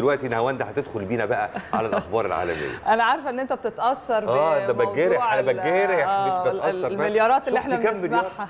دلوقتي نهاوند هتدخل بينا بقى على الاخبار العالميه انا عارفه ان انت بتتاثر اه ده بموضوع بتجرح انا ال- بتجرح مش آه، بتاثر المليارات اللي شفت احنا كام مليار؟ بنسمعها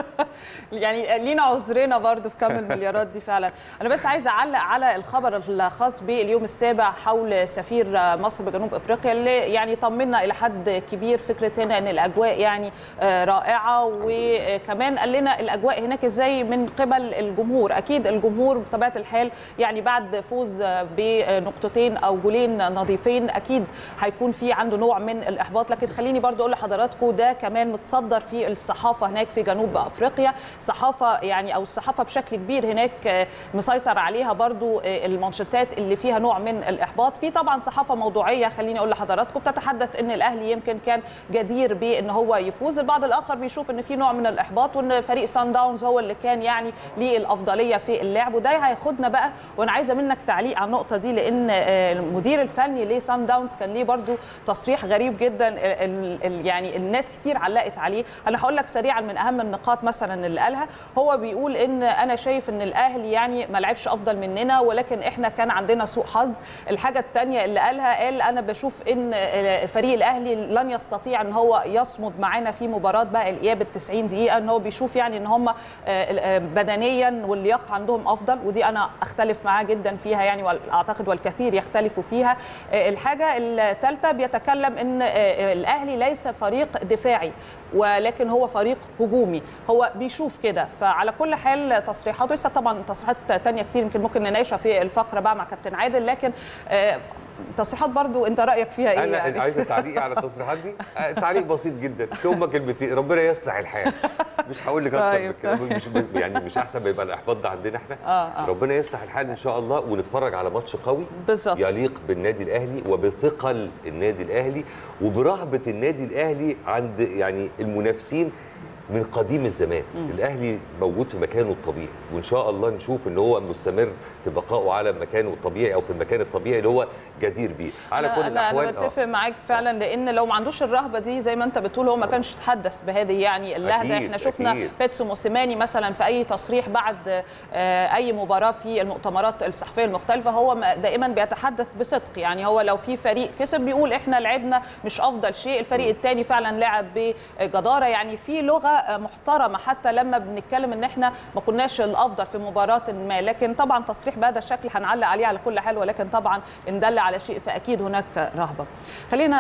يعني لينا عذرنا برضو في كم المليارات دي فعلا انا بس عايزه اعلق على الخبر الخاص باليوم السابع حول سفير مصر بجنوب افريقيا اللي يعني طمنا الى حد كبير فكره هنا ان الاجواء يعني آه، رائعه وكمان قال لنا الاجواء هناك ازاي من قبل الجمهور اكيد الجمهور بطبيعه الحال يعني بعد فوز آه، بنقطتين او جولين نظيفين اكيد هيكون في عنده نوع من الاحباط لكن خليني برضو اقول لحضراتكم ده كمان متصدر في الصحافه هناك في جنوب افريقيا صحافه يعني او الصحافه بشكل كبير هناك آه، مسيطر عليها برضو آه، المانشيتات اللي فيها نوع من الاحباط في طبعا صحافه موضوعيه خليني اقول لحضراتكم بتتحدث ان الاهلي يمكن كان جدير بان هو يفوز البعض الاخر بيشوف ان في نوع من الاحباط وان فريق سان داونز هو اللي كان يعني ليه الافضليه في اللعب وده هياخدنا بقى وانا عايزه منك تعليق على النقطه دي لان آه، المدير الفني لسان داونز كان ليه برضو تصريح غريب جدا ال- ال- ال- يعني الناس كتير علقت عليه انا هقول لك سريعا من اهم النقاط مثلا اللي قالها هو بيقول ان انا شايف ان الاهلي يعني ما لعبش افضل مننا ولكن احنا كان عندنا سوء حظ الحاجه الثانيه اللي قالها قال انا بشوف ان آه، فريق الاهلي لن يستطيع ان هو يصمد معانا في مباراه بقى الاياب ال 90 دقيقه ان هو بيشوف يعني ان هم آه، آه، بدنيا واللياقه عندهم افضل ودي انا اختلف معاه جدا فيها يعني واعتقد والكثير يختلفوا فيها آه، الحاجه الثالثه بيتكلم ان آه، الاهلي ليس فريق دفاعي ولكن هو فريق هجومي هو بيشوف كده فعلى كل حال تصريحاته لسه طبعا تصريحات تانية كتير يمكن ممكن نناقشها في الفقره بقى مع كابتن عادل لكن آه، تصريحات برضو انت رايك فيها ايه انا يعني عايزه تعليقي على التصريحات دي آه، تعليق بسيط جدا هما كلمتين ربنا يصلح الحال مش هقول لك اكتر من طيب، كده مش يعني مش احسن ما يبقى الاحباط ده عندنا احنا آه، آه. ربنا يصلح الحال ان شاء الله ونتفرج على ماتش قوي بالظبط. يليق بالنادي الاهلي وبثقل النادي الاهلي وبرهبه النادي الاهلي عند يعني المنافسين من قديم الزمان الاهلي موجود في مكانه الطبيعي وان شاء الله نشوف ان هو مستمر في بقائه على مكانه الطبيعي او في المكان الطبيعي اللي هو جدير بيه على أنا كل أنا, الاحوال أنا آه. بتفق معاك فعلا لأن لو ما عندوش الرهبة دي زي ما أنت بتقول هو ما كانش تحدث بهذه يعني اللهجة أكيد، احنا شفنا أكيد. بيتسو موسيماني مثلا في أي تصريح بعد آه، أي مباراة في المؤتمرات الصحفية المختلفة هو ما- دائما بيتحدث بصدق يعني هو لو في فريق كسب بيقول احنا لعبنا مش أفضل شيء الفريق الثاني فعلا لعب بجدارة يعني في لغة آه، محترمة حتى لما بنتكلم ان احنا ما كناش الافضل في مباراه ما لكن طبعا تصريح بهذا الشكل هنعلق عليه على كل حال ولكن طبعا ان دل على شيء فاكيد هناك رهبه خلينا